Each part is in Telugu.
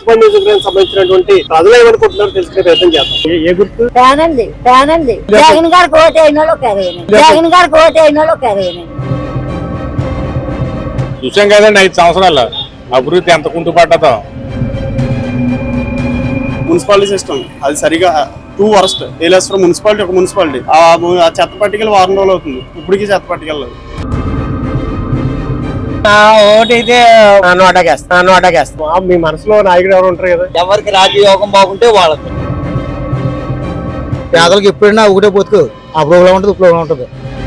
పత్తిపండి నియోజకవర్గానికి సంబంధించినటువంటి ప్రజలు ఏమనుకుంటున్నారో తెలుసుకునే ప్రయత్నం చేద్దాం ఏ- ఏ గుర్తు ఫ్యానండి ఫ్యానండి జగన్ గారికి ఓటు అయిన వాళ్ళు కరేనండి జగన్ గారికి ఓటు అయిన వాళ్ళు కరేనండి చూసాం కదండి ఐదు సంవత్సరాలు అభివృద్ధి ఎంత కుంటుపడ్డదో మున్సిపాలిటీ సిస్టమ్ అది సరిగా టూ వరస్ట్ ఏలేశ్వరం మున్సిపాలిటీ ఒక మున్సిపాలిటీ ఆ ము- ఆ చెత్త పట్టికలు వారం రోజులు అవుతుంది ఇప్పటికీ చెత్త పట్టికలు లేవు. ఓటైతే నోటకేస్తా నోటకేస్తా ఆ, మీ మనసులో నాయకుడు ఎవరు ఉంటారు కదా ఎవరికి రాజయోగం బాగుంటే వాళ్ళకి పేదలకు ఎప్పుడైనా ఒకటే బతుకు అప్పుడు ఒకలా ఉంటుంది ఇప్పుడు ఒకలా ఉంటుంది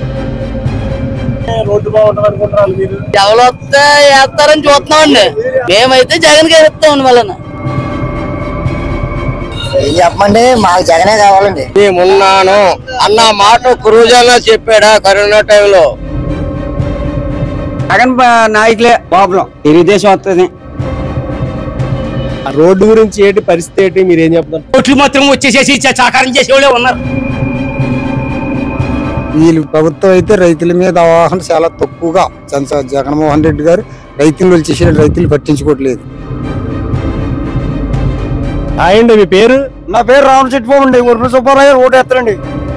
రోడ్డు బాగుంటుంది అనుకుంటారు మీరు ఎవరు వస్తే వేస్తారని చూస్తున్నామండి మేమైతే జగన్ గారు ఇస్తామండి వాళ్ళని ఏం చెప్పమండి మాకు జగనే కావాలండి నేనున్నాను అన్న మాట క్రూజాలో చెప్పాడా కరోనా టైంలో జగన్ నాయకులే ప్రాబ్లం తెలుగుదేశం వస్తుంది ఆ రోడ్డు గురించి ఏంటి పరిస్థితి ఏంటి మీరు ఏం చెప్తారు ఓట్లు మాత్రం వచ్చేసేసి సాకారం చేసేవాళ్ళే ఉన్నారు వీళ్ళు ప్రభుత్వం అయితే రైతుల మీద అవగాహన చాలా తక్కువగా చంద్ర- జగన్మోహన్ రెడ్డి గారు రైతులు వచ్చేసి రైతులు పట్టించుకోవట్లేదు అండి మీ పేరు నా పేరు రావణ చెట్టుబాబు అండి ఉర్మ సుబ్బారావు గారు ఓటు వేస్తారండి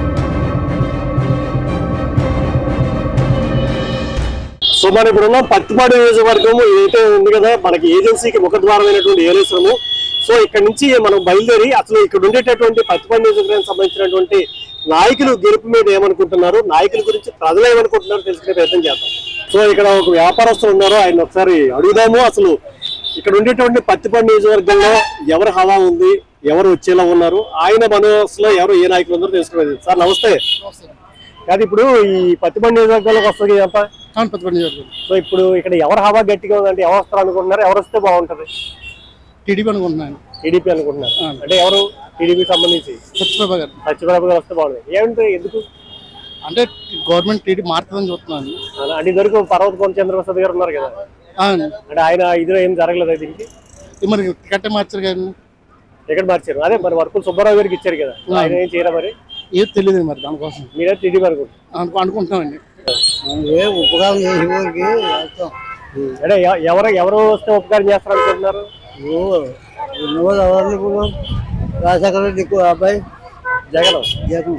సో మనం ఇప్పుడు ఉన్నాం పత్తిపాడు నియోజకవర్గము ఏదైతే ఉంది కదా మనకి ఏజెన్సీకి ముఖద్వారమైనటువంటి ఏలేశ్వరము సో ఇక్కడ నుంచి మనం బయలుదేరి అసలు ఇక్కడ ఉండేటటువంటి పత్తిపాడు నియోజకవర్గానికి సంబంధించినటువంటి నాయకులు గెలుపు మీద ఏమనుకుంటున్నారు నాయకుల గురించి ప్రజలు ఏమనుకుంటున్నారో తెలుసుకునే ప్రయత్నం చేద్దాం సో ఇక్కడ ఒక వ్యాపారస్తులు ఉన్నారు ఆయన ఒకసారి అడుగుదాము అసలు ఇక్కడ ఉండేటువంటి పత్తిపాడు నియోజకవర్గంలో ఎవరు హవా ఉంది ఎవరు వచ్చేలా ఉన్నారు ఆయన మనసులో ఎవరు ఏ నాయకులు ఉన్నారో తెలుసుకునేది సార్ నమస్తే కాదు ఇప్పుడు ఈ పత్తిపాడు నియోజకవర్గంలోకి వస్తుంది ఎంత సో ఇప్పుడు ఇక్కడ ఎవరు హవా గట్టిగా ఉందంటే ఎవరు వస్తారు అనుకుంటున్నారు ఎవరు వస్తే బాగుంటది టీడీపీ అనుకుంటున్నాను టీడీపీ అనుకుంటున్నారు అంటే ఎవరు టీడీపీ సంబంధించి సత్యబాబు గారు సత్యబాబు గారు వస్తే బాగుంటుంది ఏమంటే ఎందుకు అంటే గవర్నమెంట్ టీడీ మారుతుందని చూస్తున్నాను అలా అంటే ఇదివరకు పర్వత కోన చంద్రప్రసాద్ గారు ఉన్నారు కదా అంటే ఆయన ఇదిలో ఏం జరగలేదు దీనికి మరి టికెట్ మార్చారు కానీ ఎక్కడ మార్చారు అదే మరి వర్కులు సుబ్బారావు గారికి ఇచ్చారు కదా ఆయన ఏం చేయరా మరి ఏది తెలియదు మరి దానికోసం మీరే టీడీపీ అనుకుంటారు అనుకు అనుకుంటున్నామండి ఉపకారం చేసే ఊరికి వేస్తాం. అంటే ఎ- ఎవరు ఎవరు వస్తే ఉపకారం చేస్తారు అనుకుంటున్నారు ఓ, ఎన్నో ఎవరిని ఇప్పుడు రాజశేఖర రెడ్డి ఎక్కువ అబ్బాయి జగన్ జగన్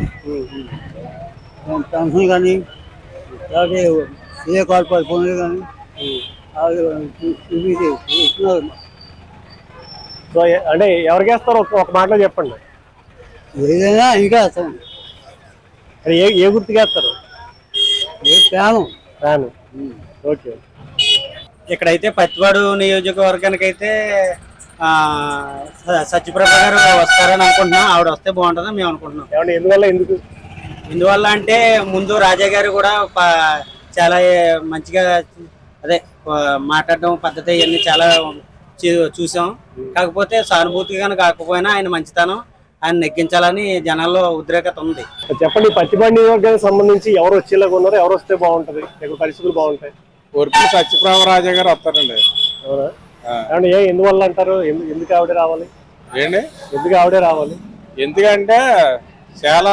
పెన్షన్ కానీ అలాగే ఏ కార్పొరేట్ పనులు కానీ అవి ఇవి ఇస్తున్నారు సో ఎ- అంటే ఎవరికి వేస్తారో ఒక ఒక మాటలో చెప్పండి ఏదైనా ఇంకా వేస్తాం అంటే ఏ ఏ గుర్తుకు వేస్తారు ఏ ప్యాను ఫ్యాన్ ఓకే ఇక్కడైతే పత్తిపాడు నియోజకవర్గానికి అయితే ఆ, స- సత్యప్రభ గారు వస్తారని అనుకుంటున్నాం ఆవిడ వస్తే బాగుంటుందని మేము అనుకుంటున్నాం ఏమంటే ఎందువల్ల ఎందుకు ఎందువల్ల అంటే ముందు రాజా గారు కూడా ప- చాలా ఏ- మంచిగా అదే ఆ, మాట్లాడడం పద్ధతి ఇవన్నీ చాలా చూ- చూసాం కాకపోతే సానుభూతిగా కాకపోయినా ఆయన మంచితనం ఆయన నెగ్గించాలని జనాల్లో ఉద్రేకత ఉంది చెప్పండి పత్తిపాడు నియోజకవర్గానికి సంబంధించి ఎవరు వచ్చేలాగా ఉన్నారు ఎవరు వస్తే బాగుంటది ఇక్కడ పరిస్థితులు బాగుంటాయి ఒరిపి సత్యప్రభ రాజా గారు వస్తారండి అవునా ఏమంటే ఏ ఎందువల్ల అంటారు ఎందు- ఎందుకు ఆవిడే రావాలి ఏంటి ఎందుకు ఆవిడే రావాలి ఎందుకంటే చాలా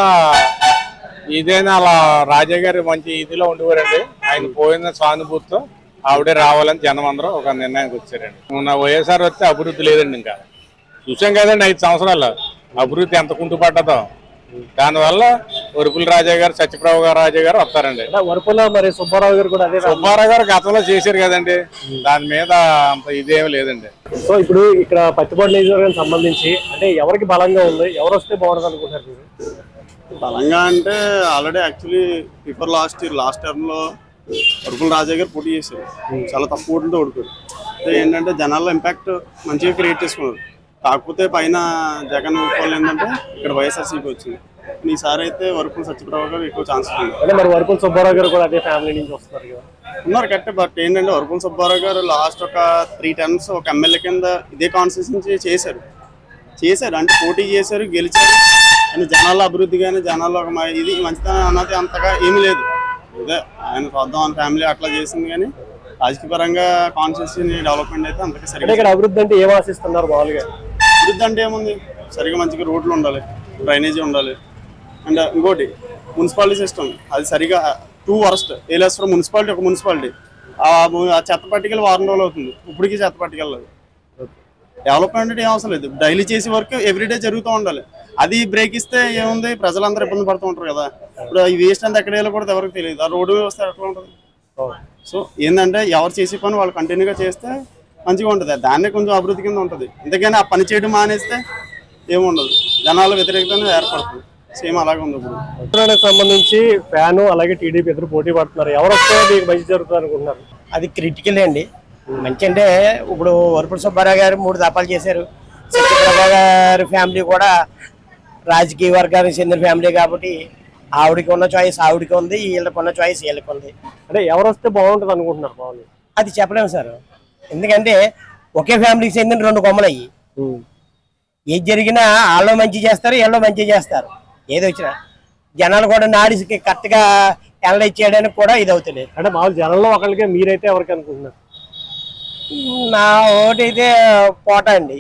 ఇదేనా అలా రాజా గారు మంచి ఇదిలో ఉండేవారండి ఆయన పోయిన సానుభూతితో ఆవిడే రావాలని జనం అందరూ ఒక నిర్ణయానికి వచ్చారండి మొన్న వైఎస్ఆర్ వస్తే అభివృద్ధి లేదండి ఇంకా చూసాం కదండి ఐదు సంవత్సరాలు అభివృద్ధి ఎంత కుంటుపడ్డదో దానివల్ల ఒరుపుల రాజా గారు సత్యప్రభు గారు రాజా గారు వస్తారండి అంటే వరపుల మరి సుబ్బారావు గారు కూడా అదే రావాలి. సుబ్బారావు గారు గతంలో చేశారు కదండి దాని మీద అంత ఇదేమి లేదండి సో ఇప్పుడు ఇక్కడ పత్తిపాడు నియోజకవర్గానికి సంబంధించి అంటే ఎవరికి బలంగా ఉంది ఎవరు వస్తే బాగుంటుంది అనుకుంటారు మీరు బలంగా అంటే already actually before last year last term లో వరకుల రాజా గారు పోటీ చేశారు చాలా తక్కువ ఓట్లతో ఓడిపోయారు అయితే ఏంటంటే జనాల్లో ఇంపాక్ట్ మంచిగా క్రియేట్ చేసుకున్నారు కాకపోతే పైన జగన్ వాళ్ళు ఏంటంటే ఇక్కడ వైఎస్ఆర్సీపీ వచ్చింది ఈసారి అయితే వరకుల సత్యప్రభు గారు ఎక్కువ ఛాన్సెస్ ఉంది అంటే మరి వరపుల సుబ్బారావు గారు కూడా అదే ఫ్యామిలీ నుంచి వస్తున్నారు కదా ఉన్నారు కరెక్ట్ బట్ ఏంటంటే వరకుల సుబ్బారావు గారు లాస్ట్ ఒక త్రీ టర్మ్స్ ఒక ఎమ్మెల్యే కింద ఇదే కాన్స్టిట్యూషన్ నుంచి చేశారు చేశారు అంటే పోటీ చేశారు గెలిచారు కానీ జనాల అభివృద్ధి కానీ జనాల్లో ఒక మ- ఇది మంచితనం అన్నది అంతగా ఏమీ లేదు ఇదే ఆయన చూద్దాం అని ఫ్యామిలీ అట్లా చేసింది కానీ రాజకీయ పరంగా కాన్స్టిట్యూషన్ డెవలప్మెంట్ అయితే అంతగా అంటే సరిగ్గా ఇక్కడ అభివృద్ధి అంటే ఏం ఆశిస్తున్నారు మామూలుగా అభివృద్ధి అంటే ఏముంది సరిగా మంచిగా రోడ్లు ఉండాలి డ్రైనేజీ ఉండాలి అండ్ ఇంకోటి మున్సిపాలిటీ సిస్టమ్ అది సరిగా టూ వరస్ట్ ఏలేశ్వరం మున్సిపాలిటీ ఒక మున్సిపాలిటీ ఆ ము- ఆ చెత్త పట్టికలు వారం రోజులు అవుతుంది ఇప్పటికీ చెత్త పట్టికలు లేవు. డెవలప్మెంట్ అంటే ఏం అవసరం లేదు డైలీ చేసే వర్క్ ఎవ్రీడే జరుగుతూ ఉండాలి అది బ్రేక్ ఇస్తే ఏముంది ప్రజలందరూ ఇబ్బంది పడుతూ ఉంటారు కదా ఇప్పుడు ఈ వేస్ట్ అంతా ఎక్కడ వెళ్ళకూడదు ఎవరికి తెలియదు ఆ రోడ్డు వ్యవస్థ ఎట్లా ఉంటుంది సో ఏంటంటే ఎవరు చేసే పని వాళ్ళు కంటిన్యూగా చేస్తే మంచిగా ఉంటుంది దాన్నే కొంచెం అభివృద్ధి కింద ఉంటుంది ఎందుకని ఆ పని చేయడం మానేస్తే ఏముండదు జనాల వ్యతిరేకతనే ఏర్పడుతుంది సేమ్ అలాగే ఉంది ఇప్పుడు ఉత్తరానికి సంబంధించి ఫ్యాన్ అలాగే టీడీపీ ఇద్దరు పోటీ పడుతున్నారు ఎవరు వస్తే మీకు మంచి జరుగుతుంది అనుకుంటున్నారు అది క్రిటికల్ అండి మంచి అంటే ఇప్పుడు వరపుల సుబ్బారావు గారు మూడు దఫాలు చేశారు సత్యప్రభ గారి ఫ్యామిలీ కూడా రాజకీయ వర్గానికి చెందిన ఫ్యామిలీ కాబట్టి ఆవిడకి ఉన్న చాయిస్ ఆవిడకి ఉంది వీళ్ళకి ఉన్న చాయిస్ వీళ్ళకి ఉంది అంటే ఎవరు వస్తే బాగుంటుంది అనుకుంటున్నారు మామూలు అది చెప్పలేము సార్ ఎందుకంటే ఒకే ఫ్యామిలీకి చెందిన రెండు కొమ్మలు అయ్యి ఏది జరిగినా వాళ్ళు మంచి చేస్తారు వీళ్ళు మంచి చేస్తారు ఏది వచ్చినా జనాలు కూడా నాడికి కరెక్ట్గా అనలైజ్ చేయడానికి కూడా ఇది అవుతుంది అంటే మామూలు జనంలో ఒకరికి మీరైతే ఎవరికి అనుకుంటున్నారు నా ఓటైతే పోట అండి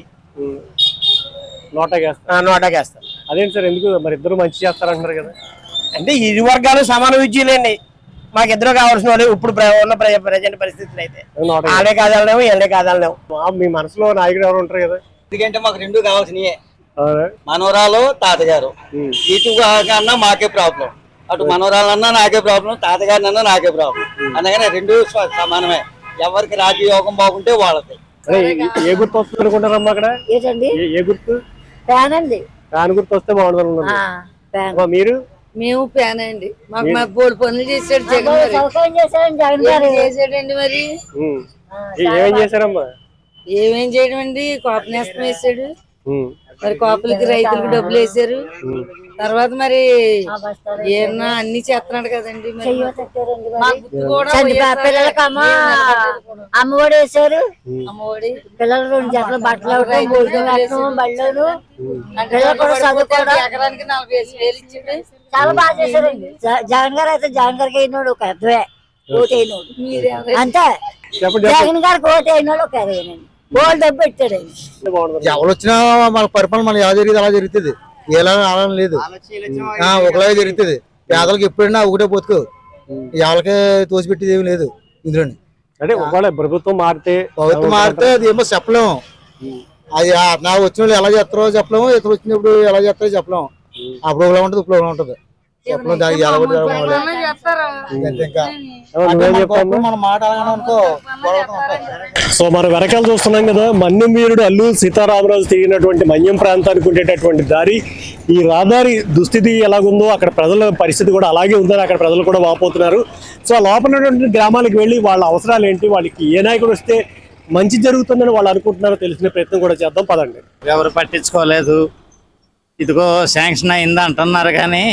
నోటగా ఆ, నోటాకేస్తాను అదేంటి సార్ ఎందుకు మరి ఇద్దరు మంచి చేస్తారంటున్నారు కదా అంటే ఇరు వర్గాలు సమాన విద్యులేండి మాకు ఇద్దరు కావాల్సిన వాళ్ళు ఇప్పుడు ప్ర- ఉన్న ప్రజెంట్ పరిస్థితులు అయితే నోట వాళ్ళే కాదలేము వీళ్ళే కాదలేము మీ మనసులో నాయకుడు ఎవరు ఉంటారు కదా ఎందుకంటే మాకు రెండు కావాల్సినయే అవునా? మనవరాలు తాతగారు ఉమ్. ఇటు కన్నా మాకే ప్రాబ్లం అటు మనవరాలన్నా నాకే ప్రాబ్లం తాతగారినన్నా నాకే ప్రాబ్లం అందుకని రెండు స్వ- సమానమే ఎవరికి రాజయోగం బాగుంటే వాళ్ళది అదే ఏ- ఏ గుర్తు వస్తుంది అనుకుంటారమ్మా అక్కడ ఏంటండి ఏ- ఏ గుర్తు ఫ్యాన్ అండి ఫ్యాన్ గుర్తు వస్తే బాగుంటుంది ఆ, అనుకుంటున్నారు. ఫ్యాన్ అమ్మా, మీరు మేము ఫ్యాన్ అండి మాకు మా బోర్డు పనులు చేశాడు జగన్ అబ్బో, మరి సౌకర్యం చేశారండి జగన్ గారు ఏం చేశాడండి మరి ఉమ్. ఏ- ఏమేం చేశారమ్మా ఏమేం చేయడం అండి కాపు నేస్తం వేసాడు ఉమ్. మరి కాపులకి రైతులకు డబ్బులు వేసారు తర్వాత మరి ఏమన్నా అన్ని చేస్తున్నాడు కదండి మరి పెట్టారండి మా మరి. గుర్తు కూడా చంటి పా- పిల్లలకి అమ్మ అమ్మఒడి వేశారు అమ్మఒడి పిల్లలు రెండు జతలు బట్టలు అవటం భోజనం పెట్టడం బళ్ళను పిల్లలు కూడా చదువుకోవడం ఎకరానికి నలభై ఐదు వేలు ఇచ్చాడు చాలా బాగా చేశారండి జ- జగన్ గారు అయితే జగన్ గారికి అయినోడు ఒక అర్థమే ఓటు అయినోడు అంతే చెప్పండి జగన్ గారికి ఓటు అయినోడు ఒక అర్థమేనండి ఓటు డబ్బు పెట్టాడు ఆయన. చెప్పండి బాగుంటుంది ఎవరు వచ్చినా మన పరిపాలన మన ఎలా జరిగింది అలా జరుగుతుంది ఎలా అలా లేదు ఆ, ఒకలాగే జరుగుతుంది పేదలకు ఎప్పుడైనా ఒకటే బతుకు ఎవరికే తోసిపెట్టేది ఏమి లేదు ఇందులోని అంటే ఒకవేళ ప్రభుత్వం మారితే ప్రభుత్వం మారితే అది ఏమో చెప్పలేము అది ఆ నా వచ్చిన వాళ్ళు ఎలా చేస్తారో చెప్పలేము ఇతరు వచ్చినప్పుడు ఎలా చేస్తారో చెప్పలేము అప్పుడు ఒకలా ఉంటుంది ఇప్పుడు ఒకలా ఉంటుంది చెప్పలేము దానికి ఎలా కొట్టి ఎలా కొనాలి. చేస్తారు అంతే ఇంకా ఏమో నువ్వేం చెప్తావు మన మాట అలాగే అనుకో గొడవలు ఉంటాయి. సో మన వెనకాల చూస్తున్నాం కదా మన్యం వీరుడు అల్లు సీతారామరాజు తిరిగినటువంటి మన్యం ప్రాంతానికి ఉండేటటువంటి దారి ఈ రహదారి దుస్థితి ఎలాగుందో అక్కడ ప్రజల పరిస్థితి కూడా అలాగే ఉందని అక్కడ ప్రజలు కూడా వాపోతున్నారు సో ఆ లోపల ఉన్నటువంటి గ్రామాలకు వెళ్ళి వాళ్ళ అవసరాలు ఏంటి వాళ్ళకి ఏ నాయకుడు వస్తే మంచి జరుగుతుందని వాళ్ళు అనుకుంటున్నారో తెలిసిన ప్రయత్నం కూడా చేద్దాం పదండి ఎవరు పట్టించుకోలేదు ఇదిగో శాంక్షన్ అయింది అంటున్నారు కానీ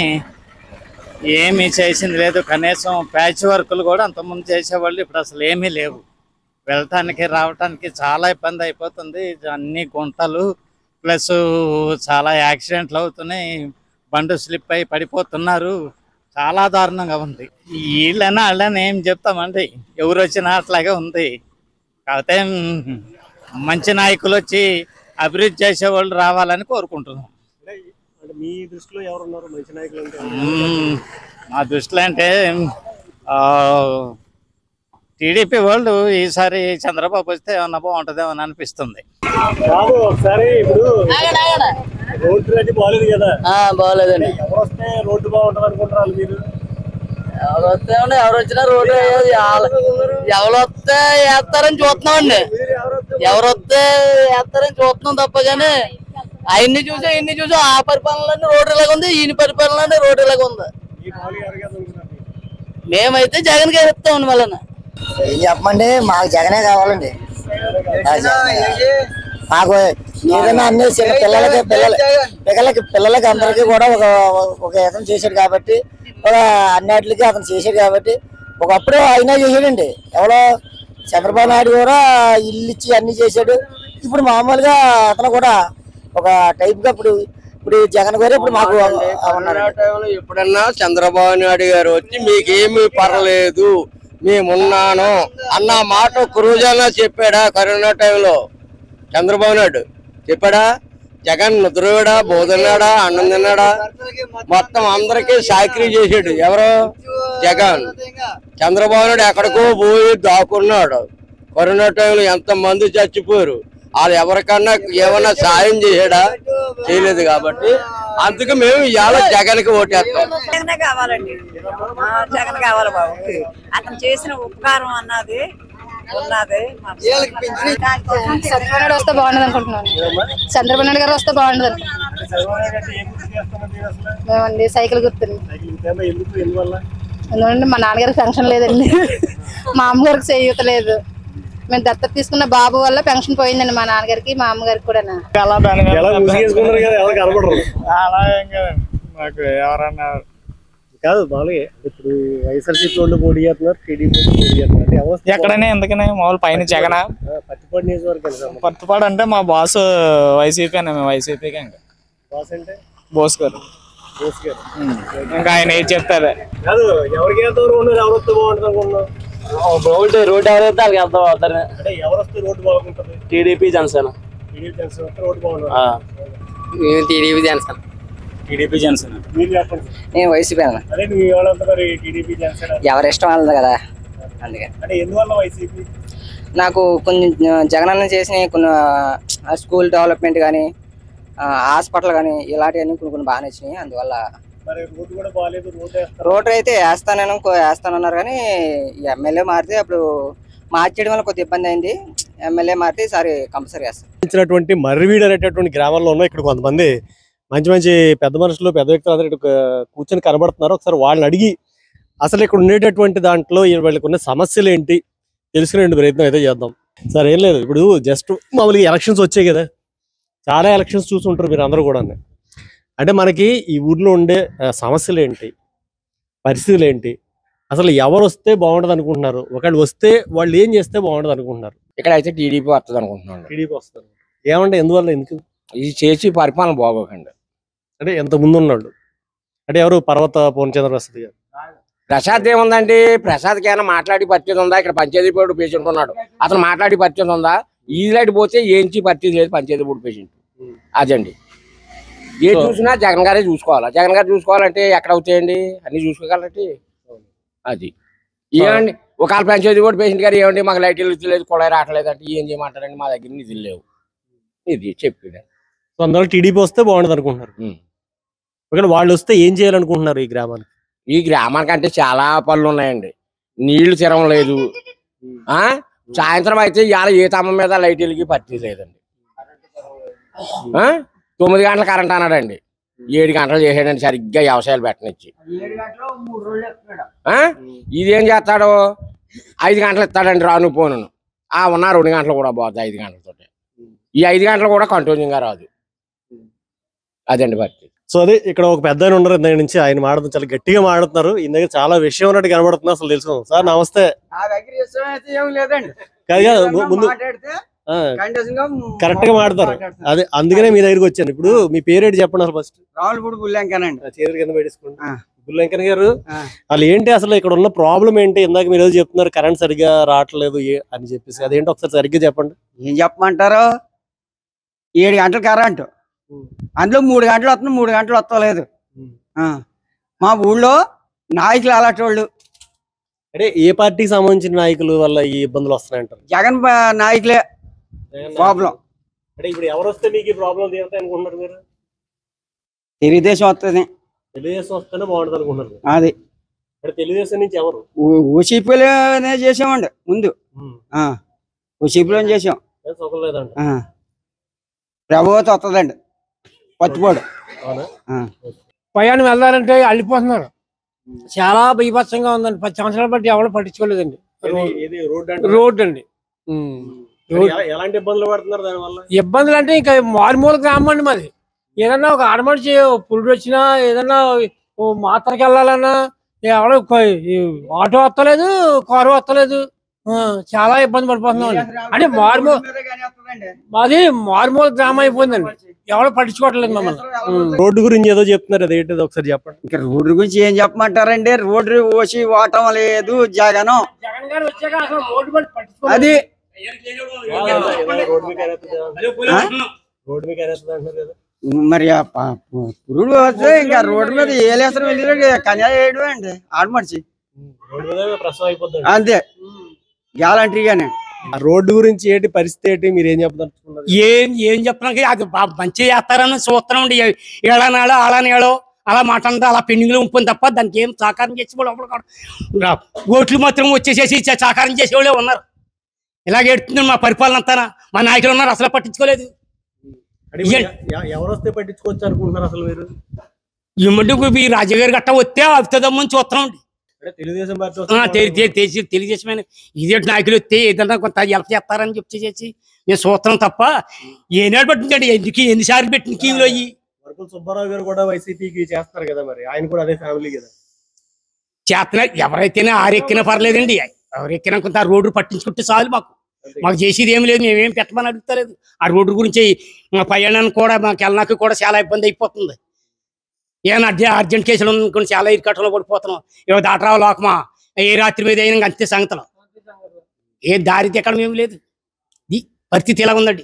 ఏమీ చేసింది లేదు కనీసం ప్యాచ్ వర్కులు కూడా అంతకుముందు చేసేవాళ్ళు ఇప్పుడు అసలు ఏమీ లేవు వెళ్ళటానికి రావటానికి చాలా ఇబ్బంది అయిపోతుంది అన్ని గుంటలు ప్లస్ చాలా యాక్సిడెంట్లు అవుతున్నాయి బండు స్లిప్ అయి పడిపోతున్నారు చాలా దారుణంగా ఉంది వీళ్ళైనా వాళ్ళని ఏం చెప్తామండి ఎవరు వచ్చినా అట్లాగే ఉంది కాకపోతే మ్, మంచి నాయకులు వచ్చి అభివృద్ధి చేసేవాళ్ళు రావాలని కోరుకుంటున్నాం అంటే మీ దృష్టిలో ఎవరున్నారు మంచి నాయకులు అంటే మ్మ్. మా దృష్టిలో అంటే ఆ, టీడీపీ వాళ్ళు ఈసారి చంద్రబాబు వస్తే ఏమన్నా బాగుంటుందేమో అని అనిపిస్తుంది కాదు ఒకసారి ఇప్పుడు రోడ్డు రెడ్డి బాగాలేదు కదా బాగోలేదండి ఎవరు వస్తే రోడ్డు బాగుంటుంది అనుకుంటారు మీరు ఎవరు వస్తే ఎవరు వచ్చినా రోడ్డు ఎవరు వస్తే వేస్తారని చూస్తున్నామండి ఎవరు వస్తే వేస్తారని చూస్తున్నాం తప్ప కానీ ఆయన్ని చూసి ఇన్ని చూసి ఆ పరిపాలన రోడ్డు ఇలాగ ఉంది ఈయన పరిపాలన రోడ్డు ఇలాగ ఉంది ఈ బాగా ఎవరికి అనుకుంటున్నారు మేమైతే జగన్ గారు ఇస్తామండి మళ్ళీ ఏం చెప్పమండి మాకు జగనే కావాలండి మాకు ఏదైనా అన్ని చిన్న పిల్లలకి పిల్లల పిల్లలకి పిల్లలకి అందరికీ కూడా ఒక ఒక ఇతను చేశాడు కాబట్టి ఒక అన్నిటికి అతను చేశాడు కాబట్టి ఒకప్పుడు అయినా చేశాడండి ఎవరో చంద్రబాబు నాయుడు కూడా ఇల్లు ఇచ్చి అన్ని చేశాడు ఇప్పుడు మామూలుగా అతను కూడా ఒక టైప్ గా ఇప్పుడు ఇప్పుడు జగన్ గారు ఇప్పుడు మాకు ఉన్నారు టైంలో ఎప్పుడన్నా చంద్రబాబు నాయుడు గారు వచ్చి మీకేమీ పర్లేదు మేమున్నాను అన్న మాట ఒక్క రోజన్నా చెప్పాడా కరోనా టైంలో చంద్రబాబు నాయుడు చెప్పాడా జగన్ నిద్రపోయాడా బోధన్నాడా అన్నం తిన్నాడా మొత్తం అందరికీ సాకరీ చేసాడు ఎవరు జగన్ చంద్రబాబు నాయుడు ఎక్కడికో పోయి దాక్కున్నాడు కరోనా టైంలో ఎంత మంది చచ్చిపోయారు వాళ్ళు ఎవరికన్నా ఏమన్నా సాయం చేసాడా చేయలేదు కాబట్టి అందుకు మేము ఇవాళ జగన్కి ఓటేస్తాం జగనే కావాలండి ఆ, జగన్ కావాలి బాబు అతను చేసిన ఉపకారం అన్నది ఉన్నది మా- చంద్రబాబు నాయుడు వస్తే బాగుండదు అనుకుంటున్నాను చంద్రబాబు నాయుడు గారు వస్తే బాగుండదు అనుకుంటున్నాను మేమండి సైకిల్ గుర్తుంది ఎందుకు ఎందువల్ల ఎందుకంటే మా నాన్నగారికి పెన్షన్ లేదండి మా అమ్మగారికి చేయూత లేదు మేము దత్తత తీసుకున్న బాబు వల్ల పెన్షన్ పోయిందండి మా నాన్నగారికి మా అమ్మగారికి కూడా ఎలా ముసుగేసుకున్నారు కదా ఎవరు కనపడరు అలా ఏం కదండి మాకు ఎవరన్నా కాదు మామూలుగా ఇప్పుడు వైఎస్ఆర్సీపీ వాళ్ళు పోటీ చేస్తున్నారు టీడీపీ వాళ్ళు పోటీ చేస్తున్నారు అంటే ఎవరు వస్తే ఎక్కడైనా ఎందుకనే మామూలు పైన జగన ఆ, పత్తిపాడు నియోజకవర్గం సార్ పత్తిపాడు అంటే మా బాస్ వైసీపీ అన్న మేము వైసీపీకి ఇంకా బాస్ అంటే బోస్ గారు బోస్ గారు ఇంకా ఆయన ఏది చెప్తే అదే కాదు ఎవరికి ఎంత దూరం ఉన్నారు ఎవరు వస్తే బాగుంటుంది అనుకున్నాం రోడ్ రోడ్ ఎవరైతే వాళ్ళకి అర్థం అవుతారు అంటే ఎవరు వస్తే రోడ్డు బాగుంటుంది టీడీపీ జనసేన టీడీపీ జనసేన వస్తే రోడ్డు బాగుంటుంది మేము టీడీపీ జనసేన టీడీపీ జనసేన మీరు చెప్పండి నేను వైసీపీ అన్న అదే నువ్వు వాళ్ళంతా మరి టీడీపీ జనసేన ఎవరి ఇష్టం వాళ్ళది కదా అందుకే అంటే ఎందువల్ల వైసీపీ నాకు కొన్ని జగనన్న చేసిన కొన్ని ఆ, స్కూల్ డెవలప్మెంట్ కానీ హాస్పిటల్ కానీ ఇలాంటివన్నీ కొన్ని కొన్ని బాగా నచ్చినాయి అందువల్ల మరి రోడ్డు కూడా బాగాలేదు రోడ్డు వేస్తారు రోడ్డు అయితే వేస్తానని కో- వేస్తానన్నారు కానీ ఎమ్మెల్యే మారితే అప్పుడు మార్చేయడం వల్ల కొద్దిగా ఇబ్బంది అయింది ఎమ్మెల్యే మారితే ఈసారి కంపల్సరీ వేస్తాను ఇచ్చినటువంటి మర్రివీడు అనేటటువంటి గ్రామంలో ఉన్న ఇక్కడ కొంతమంది మంచి మంచి పెద్ద మనుషులు పెద్ద వ్యక్తులు అందరూ ఇక్కడ కూర్చొని కనబడుతున్నారు ఒకసారి వాళ్ళని అడిగి అసలు ఇక్కడ ఉండేటటువంటి దాంట్లో ఈ వాళ్ళకి ఉన్న సమస్యలు ఏంటి తెలుసుకునే ప్రయత్నం అయితే చేద్దాం సార్ ఏం లేదు ఇప్పుడు జస్ట్ మామూలుగా ఎలక్షన్స్ వచ్చాయి కదా చాలా ఎలక్షన్స్ చూసుంటారు మీరు అందరూ కూడా అంటే మనకి ఈ ఊర్లో ఉండే ఆ, సమస్యలు ఏంటి పరిస్థితులు ఏంటి అసలు ఎవరు వస్తే బాగుంటుంది అనుకుంటున్నారు ఒకళ్ళు వస్తే వాళ్ళు ఏం చేస్తే బాగుంటుంది అనుకుంటున్నారు ఇక్కడ అయితే టీడీపీ వస్తుంది అనుకుంటున్నాను టీడీపీ వస్తారు ఏమంటే ఎందువల్ల ఎందుకు ఇది చేసి పరిపాలన బాగోకండి అంటే ఎంత ముందు ఉన్నాడు అంటే ఎవరు పర్వత పూర్ణచంద్ర వసతి గారు ప్రసాద్ ఏముందండి ప్రసాద్కి ఏమైనా మాట్లాడి పరిచయం ఉందా ఇక్కడ పంచాయతీ బోర్డు పేషెంట్ ఉన్నాడు అతను మాట్లాడి పరిచయం ఉందా ఈజీలైట్ పోతే ఏంచి పరిచయం లేదు పంచాయతీ బోర్డు పేషెంట్ అదండి ఏ చూసినా జగన్ గారే చూసుకోవాలా జగన్ గారు చూసుకోవాలంటే ఎక్కడ అవుతాయండి అన్ని చూసుకోగలంటే అది ఏమండి ఒకవేళ పంచాయతీ బోర్డు పేషెంట్ గారు ఏమండి మాకు లైట్ లేదు కుళాయి రావట్లేదు అంటే ఏం చేయమంటారండి మా దగ్గర నిధులు లేవు ఇది చెప్పిన సో అందువల్ల టీడీపీ వస్తే బాగుంటుంది అనుకుంటున్నారు ఒకవేళ వాళ్ళు వస్తే ఏం చేయాలనుకుంటున్నారు ఈ గ్రామానికి ఈ గ్రామానికి అంటే చాలా పనులు ఉన్నాయండి నీళ్లు తిరం లేదు ఆ సాయంత్రం అయితే ఇవాళ ఏ తమ్మ మీద లైట్ వెలిగి పత్తి లేదండి ఆ? తొమ్మిది గంటల కరెంట్ అన్నాడండి ఏడు గంటలు చేసాడండి సరిగ్గా వ్యవసాయాలు పెట్టనిచ్చి ఆ? ఇదేం చేస్తాడు ఐదు గంటలు ఇస్తాడండి రాను పోను ఆ ఉన్న రెండు గంటలు కూడా పోతుంది ఐదు గంటలతో ఈ ఐదు గంటలు కూడా కంటిన్యూగా రాదు అదండి పరిస్థితి సో అదే ఇక్కడ ఒక పెద్ద ఆయన ఉన్నారు ఇందాక నుంచి ఆయన మాట్లాడుతున్నారు చాలా గట్టిగా మాట్లాడుతున్నారు ఈ దగ్గర చాలా విషయం ఉన్నట్టు కనబడుతుంది అసలు తెలుసుకుందాం సార్ నమస్తే నా దగ్గర ఇష్టం అయితే ఏం లేదండి కాదు కాదు, ము- ముందు మాట్లాడితే ఆ, కంటిన్యూస్ గా కరెక్ట్ గా మాట్లాడతారు అదే అందుకనే మీ దగ్గరికి వచ్చాను ఇప్పుడు మీ పేరేంటి చెప్పండి అసలు ఫస్ట్ రావులపూడి బుల్లంకనండి చేతుల కింద పెట్టేసుకోండి బుల్లంకన్ గారు వాళ్ళు ఏంటి అసలు ఇక్కడ ఉన్న ప్రాబ్లం ఏంటి ఇందాక మీరు ఏదో చెప్తున్నారు కరెంట్ సరిగ్గా రావట్లేదు ఏ- అని చెప్పేసి అదేంటి ఒకసారి సరిగ్గా చెప్పండి ఏం చెప్పమంటారు ఏడు గంటలు కరెంటు అందులో మూడు గంటలు వస్తుంది మూడు గంటలు వస్తలేదు ఆ. మా ఊళ్ళో నాయకులు అలాంటి వాళ్ళు అంటే ఏ పార్టీకి సంబంధించిన నాయకులు వల్ల ఈ ఇబ్బందులు వస్తున్నాయంటారు జగన్ బ- నాయకులే ప్రాబ్లం అంటే ఇప్పుడు ఎవరు వస్తే మీకు ఈ ప్రాబ్లం తీరుతాయి అనుకుంటున్నారు మీరు తెలుగుదేశం వస్తుంది తెలుగుదేశం వస్తేనే బాగుంటుంది అనుకుంటున్నారు అది అంటే తెలుగుదేశం నుంచి ఎవరు ఓసీపీలోనే చేసామండి ముందు ఆ. ఓసీపీలో చేసాం ఏ సుఖం లేదంట ఆ. ప్రభుత్వం వస్తుందండి పత్తిపాడు అవునా ఆ. ప్రయాణం వెళ్ళాలంటే అల్లిపోతున్నారు చాలా బీభత్సంగా ఉందండి పది సంవత్సరాల బట్టి ఎవరు పట్టించుకోలేదండి ఏది- ఏది రోడ్డు అంటే రోడ్డు అండి ఎ- ఎలాంటి ఇబ్బందులు పడుతున్నారు దానివల్ల ఇబ్బందులు అంటే ఇంకా మారుమూల గ్రామం అండి మాది ఏదన్నా ఒక ఆడమడిచి పురుడు వచ్చినా ఏదన్నా ఓ మాత్రకి వెళ్ళాలన్నా ఎవడో కొ- ఈ ఆటో వస్తలేదు కారు వస్తలేదు ఆ, చాలా ఇబ్బంది పడిపోతున్నాం అండి అంటే మారుమూ మాది మారుమూల గ్రామం అయిపోయిందండి ఎవడో పట్టించుకోవట్లేదు మమ్మల్ని ఉం. రోడ్డు గురించి ఏదో చెప్తున్నారు అదేంటిది ఒకసారి చెప్పండి ఇంకా రోడ్డు గురించి ఏం చెప్పమంటారండి రోడ్డు ఓసి ఓటం లేదు జగనం జగన్ గారు వచ్చాక అసలు రోడ్డు పట్టి పట్టించుకోలేదు. అది రోడ్డు మీకు ఆ? రోడ్డు మీకు అనేస్తుంది అంటున్నారు కదా మరి ఆ ప- పు- పురుడు వస్తే ఇంకా రోడ్డు మీద ఏలేసరం వెళ్ళి కన్యా వేయడం అండి ఆడమడిచి రోడ్డు మీద ప్రసవం అయిపోద్ది అంతే గ్యాలంటరీగానే ఆ రోడ్డు గురించి ఏంటి పరిస్థితి ఏంటి మీరు ఏం చెప్తారు ఏం ఏం చెప్తున్నాక అది బా- మంచిగా చేస్తారని చూస్తున్నాం అండి ఏడానాడో ఆడానేడో అలా మాట్లాడితే అలా పెండింగ్లో ఉంటుంది తప్ప దానికి ఏం సహకారం చేసి వాళ్ళు ఒకళ్ళు కాదు. రా- ఓట్లు మాత్రం వచ్చేసేసి చ- సహకారం చేసేవాళ్ళే ఉన్నారు ఇలాగ ఎడుతుంది మా పరిపాలన అంతా మా నాయకులు ఉన్నారు అసలు పట్టించుకోలేదు అంటే ఇప్పుడు ఎ- ఎ- ఎవరు వస్తే పట్టించుకోవచ్చు అనుకుంటున్నారు అసలు మీరు ఈ మధ్య ఈ రాజుగారి గట్ట వస్తే అవుతుందమ్మని చూస్తున్నాం అండి అంటే తెలుగుదేశం పార్టీ ఆ, వస్తే తెలి- తెలి- తెలిసి తెలియజేసమైన ఇదే నాయకులు వస్తే ఏదన్నా కొంత హెల్ప్ చేస్తారని చెప్పి చేసి మేము చూస్తున్నాం తప్ప ఏనాడు పట్టిందండి ఎందుకు ఎన్నిసార్లు పెట్టిన క్యూలో అయ్యి వరకుల సుబ్బారావు గారు కూడా వైసీపీకి చేస్తారు కదా మరి ఆయన కూడా అదే ఫ్యామిలీ కదా చేతన ఎవరైతేనే ఆరెక్కినా పర్లేదండి ఎవరెక్కినా కొంత ఆ రోడ్డు పట్టించుకుంటే చాలు మాకు మాకు చేసేది ఏం లేదు మేమేం పెట్టమని అడుగుతలేదు ఆ రోడ్డు గురించి మా ప్రయాణానికి కూడా మాకు వెళ్ళడానికి కూడా చాలా ఇబ్బంది అయిపోతుంది ఏమైనా అర్జెంట్ అర్జెంట్ కేసులు అనుకుని చాలా ఇరుకట్టలో పడిపోతున్నాం ఏవో దాటరావు లోకమా ఏ రాత్రి మీద అయినా అంతే సంగతులు ఏ దారి ఎక్కడ ఏం లేదు ఈ పరిస్థితి ఇలా ఉందండి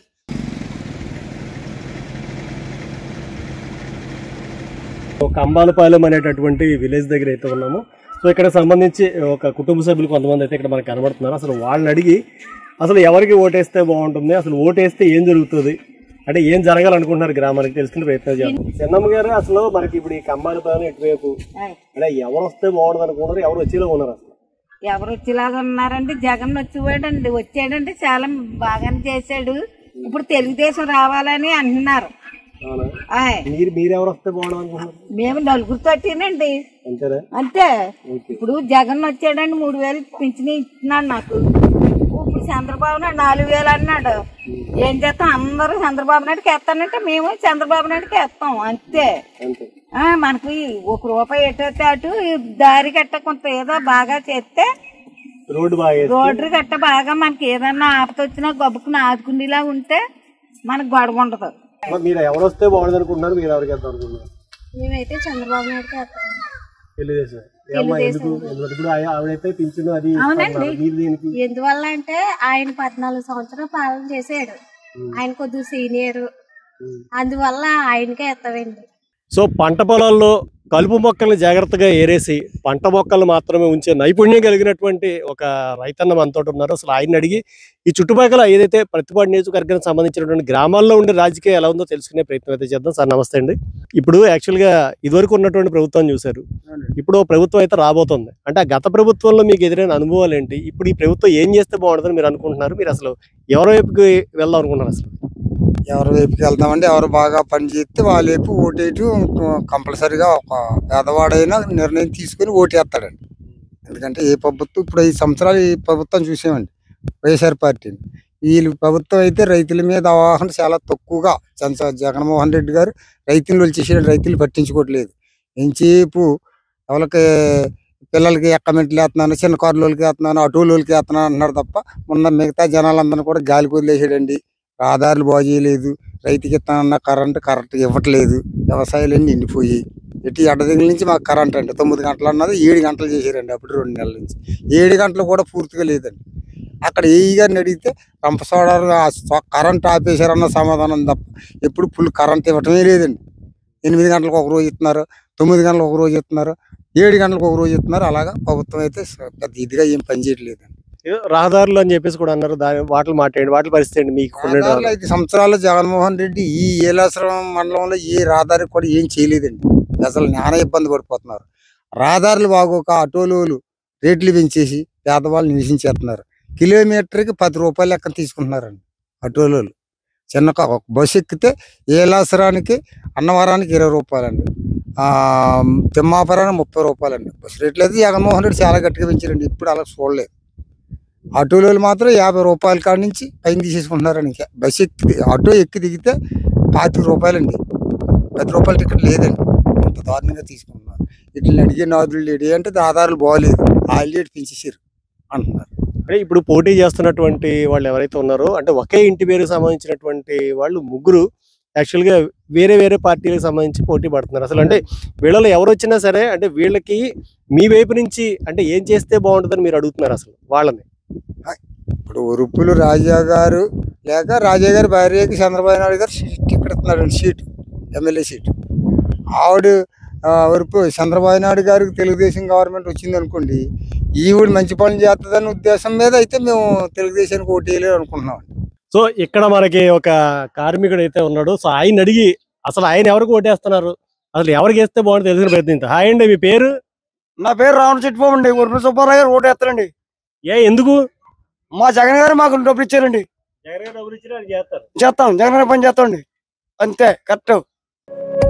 ఒక అంబాలపాలెం అనేటటువంటి విలేజ్ దగ్గర అయితే ఉన్నాము సో ఇక్కడ సంబంధించి ఒక కుటుంబ సభ్యులు కొంతమంది అయితే ఇక్కడ మనకు కనబడుతున్నారు అసలు వాళ్ళని అడిగి అసలు ఎవరికి ఓటేస్తే బాగుంటుంది అసలు ఓటేస్తే ఏం జరుగుతుంది అంటే ఏం జరగాలనుకుంటున్నారు గ్రామానికి తెలుసుకునే ప్రయత్నం చేద్దాం చెన్నమ్మ గారు అసలు మనకి ఇప్పుడు ఈ కంబాలపాలెం ఇటువైపు అంటే ఎవరు వస్తే బాగుంటుంది అనుకుంటున్నారు ఎవరు వచ్చేలా ఉన్నారు అసలు ఎవరు వచ్చేలాగా ఉన్నారండి జగన్ వచ్చేవాడండి వచ్చాడంటే చాలా బాగానే చేశాడు ఇప్పుడు తెలుగుదేశం రావాలని అంటున్నారు అవునా ఆయ్. మీరు మీరు ఎవరు వస్తే బాగుంటుంది అనుకుంటున్నారు మేము నలుగురు తోటినండి అంతేనా అంతే ఓకే ఇప్పుడు జగన్ వచ్చాడండి మూడు వేలు పింఛన్ ఇస్తున్నాడు నాకు ఇప్పుడు చంద్రబాబు నాయుడు నాలుగు వేలు అన్నాడు ఏం చేస్తాం అందరూ చంద్రబాబు నాయుడుకి వేస్తానంటే మేము చంద్రబాబు నాయుడుకి వేస్తాం అంతే అంతే ఆ, మనకు ఈ ఒక రూపాయి ఎట్టయితే అటు ఈ దారి కట్ట కొంత ఏదో బాగా చేస్తే రోడ్డు బాగా వేస్తే రోడ్డు కట్ట బాగా మనకి ఏదన్నా ఆపత వచ్చినా గొప్పకుని ఆదుకునేలా ఉంటే మనకు గొడవ ఉండదు మరి మీరు ఎవరు వస్తే బాగుంటుంది అనుకుంటున్నారు మీరు ఎవరికి వెళ్తాం అనుకుంటున్నారు మేమైతే చంద్రబాబు నాయుడుకి వేస్తాం తెలుగుదేశం ఏమ్మా ఎందుకు ఎందుకంటే ఇప్పుడు ఆయ- ఆవిడైతే పింఛను అది అవునండి ఇస్తున్నారు. మీరు దేనికి ఎందువల్ల అంటే ఆయన పద్నాలుగు సంవత్సరాలు పాలన చేశాడు ఆయన కొద్దిగా సీనియర్ అందువల్ల ఆయనకే ఎత్తవండి సో పంట పొలాల్లో కలుపు మొక్కల్ని జాగ్రత్తగా ఏరేసి పంట మొక్కలు మాత్రమే ఉంచే నైపుణ్యం కలిగినటువంటి ఒక రైతన్న మనతో ఉన్నారు అసలు ఆయన అడిగి ఈ చుట్టుపక్కల ఏదైతే ప్రతిపాడు నియోజకవర్గానికి సంబంధించినటువంటి గ్రామాల్లో ఉండే రాజకీయం ఎలా ఉందో తెలుసుకునే ప్రయత్నం అయితే చేద్దాం సార్ నమస్తే అండి ఇప్పుడు యాక్చువల్గా ఇదివరకు ఉన్నటువంటి ప్రభుత్వం చూశారు ఇప్పుడు ఓ ప్రభుత్వం అయితే రాబోతుంది అంటే ఆ గత ప్రభుత్వంలో మీకు ఎదురైన అనుభవాలు ఏంటి ఇప్పుడు ఈ ప్రభుత్వం ఏం చేస్తే బాగుంటుందని మీరు అనుకుంటున్నారు మీరు అసలు ఎవరి వైపుకి వెళ్దాం అనుకుంటున్నారు అసలు ఎవరి వైపుకి వెళ్తామంటే ఎవరు బాగా పని చేస్తే వాళ్ళ వైపు ఓటేయటం కంపల్సరిగా ఒక పేదవాడైనా నిర్ణయం తీసుకుని ఓటేస్తాడండి ఎందుకంటే ఏ ప్రభుత్వం ఇప్పుడు ఐదు సంవత్సరాలు ఈ ప్రభుత్వం చూసామండి వైఎస్ఆర్ పార్టీని వీళ్ళు ప్రభుత్వం అయితే రైతుల మీద అవగాహన చాలా తక్కువగా చంద్ర జగన్మోహన్ రెడ్డి గారు రైతులు వచ్చేసి రైతులు పట్టించుకోవట్లేదు ఎంతసేపు వాళ్ళకి పిల్లలకి ఎక్కమెంట్లు వేస్తున్నాను చిన్న కార్లకి వేస్తున్నాను ఆటోలకి వేస్తున్నాను అంటున్నారు తప్ప మొన్న మిగతా జనాలందరినీ కూడా గాలి వదిలేసాడండి ఆధార్లు బాగు చేయలేదు రైతుకి ఇస్తానన్న కరెంట్ కరెక్ట్ ఇవ్వట్లేదు వ్యవసాయాలన్నీ నిండిపోయి ఎటు ఎడదగిల నుంచి మాకు కరెంట్ అండి తొమ్మిది గంటలు అన్నది ఏడు గంటలు చేశారండి అప్పుడు రెండు నెలల నుంచి ఏడు గంటలు కూడా పూర్తిగా లేదండి అక్కడ ఏ గారిని అడిగితే రంపసోడారు కరెంట్ ఆపేశారన్న సమాధానం తప్ప ఎప్పుడు ఫుల్ కరెంట్ ఇవ్వటమే లేదండి ఎనిమిది గంటలకు ఒక రోజు ఇస్తున్నారు తొమ్మిది గంటలకు ఒక రోజు ఇస్తున్నారు ఏడు గంటలకు ఒక రోజు ఇస్తున్నారు అలాగా ప్రభుత్వం అయితే పెద్ద ఇదిగా ఏం పనిచేయట్లేదండి ఏదో రహదారులు అని చెప్పేసి కూడా అన్నారు దాని వాటిని మాట్లాడండి వాటి పరిస్థితి ఏంటి మీకు ఉండే రహదారులు ఐదు సంవత్సరాలు జగన్మోహన్ రెడ్డి ఈ ఏలాశ్రమం మండలంలో ఏ రహదారి కూడా ఏం చేయలేదండి అసలు నానా ఇబ్బంది పడిపోతున్నారు రహదారులు బాగోక ఆటోలు రేట్లు పెంచేసి పేదవాళ్ళు నివసించేస్తున్నారు కిలోమీటర్కి పది రూపాయలు లెక్కన తీసుకుంటున్నారండి ఆటోలు చిన్న కా- ఒక బస్సు ఎక్కితే ఏలాసరానికి అన్నవరానికి ఇరవై రూపాయలండి ఆ, తిమ్మాపురానికి ముప్పై రూపాయలండి బస్సు రేట్లు అయితే జగన్మోహన్ రెడ్డి చాలా గట్టిగా పెంచారండి ఇప్పుడు అలా చూడలేదు ఆటోలో మాత్రం యాభై రూపాయల కాడ నుంచి పైన తీసేసుకుంటున్నారండి ఇంకా బస్సు ఎక్కి ఆటో ఎక్కి దిగితే పాతిక రూపాయలండి పది రూపాయల టికెట్ లేదండి ఇంత దారుణంగా తీసుకుంటున్నారు ఇట్లా అడిగే నాదులు లేడు అంటే ఆధారాలు బాగోలేదు ఆల్రెడీ పెంచేసారు అంటున్నారు అంటే ఇప్పుడు పోటీ చేస్తున్నటువంటి వాళ్ళు ఎవరైతే ఉన్నారో అంటే ఒకే ఇంటి పేరుకి సంబంధించినటువంటి వాళ్ళు ముగ్గురు యాక్చువల్ గా వేరే వేరే పార్టీలకు సంబంధించి పోటీ పడుతున్నారు అసలు అంటే వీళ్ళలో ఎవరు వచ్చినా సరే అంటే వీళ్ళకి మీ వైపు నుంచి అంటే ఏం చేస్తే బాగుంటుందని మీరు అడుగుతున్నారు అసలు వాళ్ళని ఇప్పుడు ఉరుపులు రాజా గారు లేక రాజా గారి భార్యకి చంద్రబాబు నాయుడు గారు సీ- టికెట్ ఇస్తున్నాడు సీటు ఎమ్మెల్యే సీటు ఆవిడ ఆ, వరకు చంద్రబాబు నాయుడు గారికి తెలుగుదేశం గవర్నమెంట్ వచ్చింది అనుకోండి ఈవిడ మంచి పనులు చేస్తుందనే ఉద్దేశం మీద అయితే మేము తెలుగుదేశానికి ఓటు వేయలేదు అనుకుంటున్నాం సో ఇక్కడ మనకి ఒక కార్మికుడు అయితే ఉన్నాడు సో ఆయన అడిగి అసలు ఆయన ఎవరికి ఓటేస్తున్నారు అసలు ఎవరికి వేస్తే బాగుంటుంది తెలిసిన ప్రయత్నించారు హాయ్ అండి మీ పేరు నా పేరు రావణ చెట్టుబాబు అండి ఉర్మ సుబ్బారావు గారు ఓటు వేస్తారండి ఏ ఎందుకు మా జగన్ గారు మాకు డబ్బులు ఇచ్చారండి జగన్ డబ్బులు ఇచ్చినా చేస్తారు చేస్తాం జగన్ గారి పని చేస్తామండి అంతే కరెక్ట్